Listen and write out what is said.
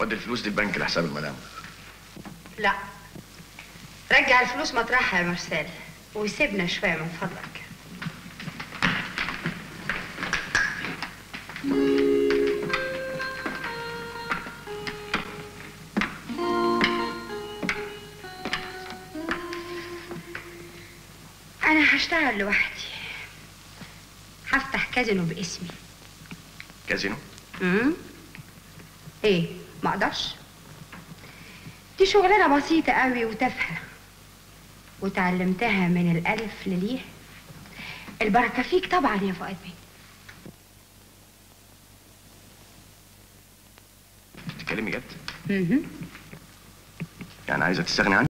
ودي الفلوس دي البنك لحساب المدام لا رجع الفلوس مطرحها يا مرسال وسيبنا شويه من فضلك انا هشتغل لوحدي هفتح كازينو باسمي كازينو امم ايه ما اقدرش دي شغلانه بسيطه قوي وتافهه وتعلمتها من الالف لليه البركه فيك طبعا يا فؤاد بيه بتتكلمي جد مهم. يعني عايزه تستغني عني